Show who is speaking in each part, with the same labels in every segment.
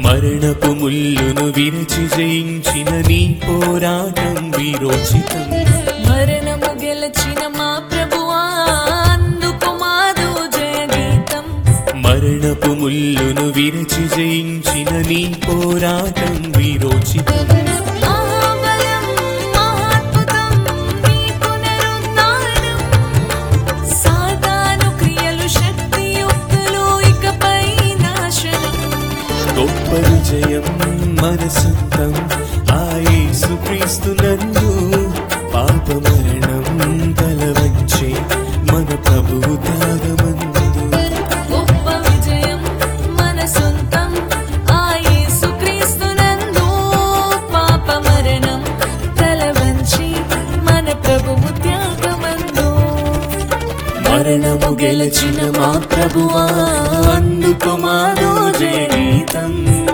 Speaker 1: మరణపు ముల్లును విరచి జయించిన నీ పోరాటం వీరోచితం
Speaker 2: మరణము గెలచిన మా ప్రభువా అందుకు మాదు జయ గీతం
Speaker 1: మరణపు ముల్లును విరచి జయించిన నీ పోరాటం వీరోచితం
Speaker 2: మహాబలం మహాద్భుతం నీ పునరుద్ధానం సాతాను క్రియలు శక్తియుక్తులు ఇకపై నాశనం
Speaker 1: గొప్ప విజయం మన సొంతం ఆ యేసుక్రీస్తు నందు పాప మరణం తల వంచి మన ప్రభువు త్యాగమందు
Speaker 2: గొప్ప విజయం మన సొంతం ఆ యేసుక్రీస్తునందు పాప మరణం తల వంచి మన ప్రభువు త్యాగమందు
Speaker 1: మరణము గెలిచిన మా ప్రభువా అందుకు మాదో జయగీతం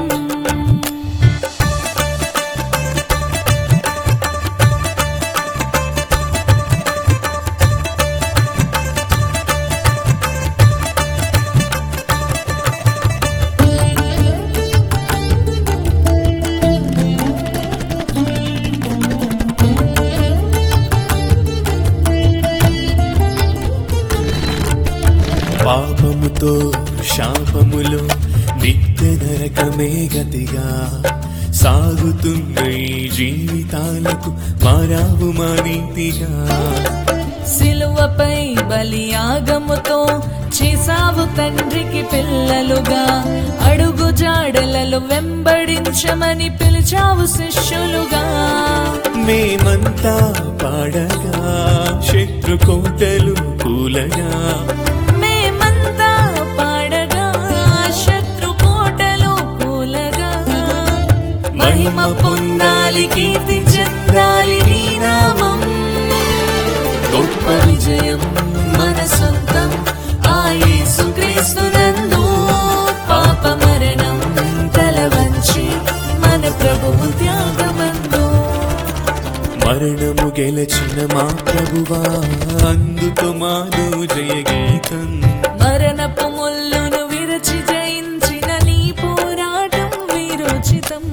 Speaker 1: పాపముతో శాపములో నిత్య నరకమే గతిగా సాగుతున్న ఈ జీవితాలకు మారావు మా నీతిగా
Speaker 2: సిలువపై బలియాగముతో చేసావు తండ్రికి పిల్లలుగా అడుగు జాడలలో వెంబడించమని పిలిచావు శిష్యులుగా
Speaker 1: మేమంతా పాడగా శత్రు కోటలు కూలగా
Speaker 2: మేమంతా పాడగా శత్రు కోటలు కూలగా మహిమ పొందాలి కీర్తి చెందాలి నీ నామం గొప్ప విజయం మన సొంతం ఆ యేసుక్రీస్తునందు పాప మరణం తల వంచి మన ప్రభువు త్యాగమందు
Speaker 1: మరణము గెలచిన మా ప్రభువా అందుకు మాదో జయగీతం
Speaker 2: మరణపు ముల్లును విరచి జయించిన నీ పోరాటం వీరోచితం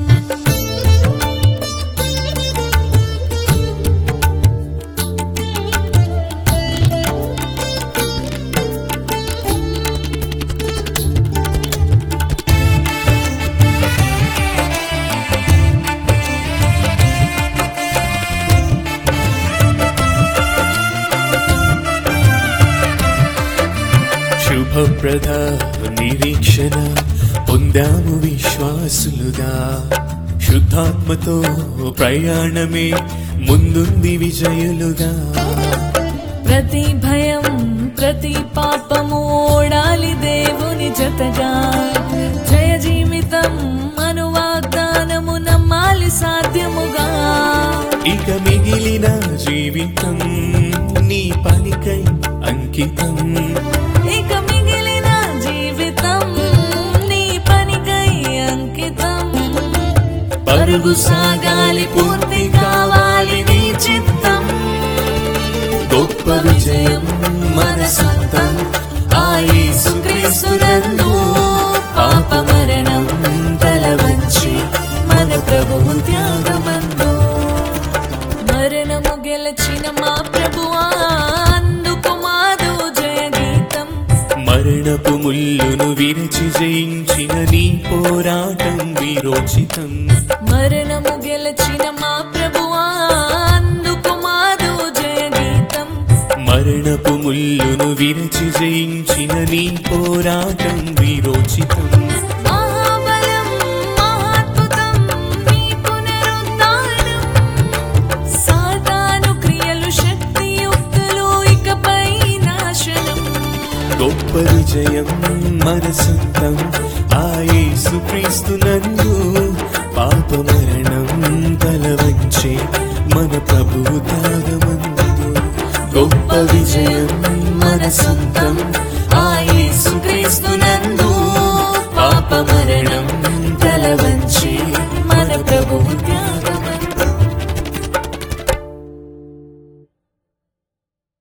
Speaker 1: శుభప్రద నిరీక్షణ పొందాము విశ్వాసులుగా శుద్ధాత్మతో ప్రయాణమే ముందుంది విజయులుగా
Speaker 2: ప్రతి భయం ప్రతి పాపము ఓడాలి దేవుని జతగా జయ జీవితం అను వాగ్దానము నమ్మాలి సాధ్యముగా
Speaker 1: ఇక మిగిలిన జీవితం నీ పనికై అంకితం
Speaker 2: ఇక మిగిలిన జీవితం నీ పనికై అంకితం పరుగు సాగాలి పూర్తి కావాలి నీ చిత్తం
Speaker 1: గొప్ప విజయం మన సొంతం
Speaker 2: ఆ యేసుక్రీస్తునందు పాప మరణం తల వంచి మన ప్రభువు త్యాగమందు మరణము గెలచిన మా ప్రభువా అందుకు మాదు జయ గీతం
Speaker 1: మరణపు ముల్లును విరచి జయించిన నీ పోరాటం వీరోచితం
Speaker 2: మరణము గెలచిన మా ప్రభువా అందుకు మాదు జయ గీతం
Speaker 1: మరణపు ముల్లును విరచి జయించిన నీ పోరాటం వీరోచితం
Speaker 2: మహాబలం మహాద్భుతం నీ పునరుద్ధానం సాతాను క్రియలు శక్తియుక్తులు ఇకపై నాశనం
Speaker 1: గొప్ప విజయం మన సొంతం ఆ యేసుక్రీస్తు నందు పాప మరణం తల వంచి మన ప్రభువు త్యాగ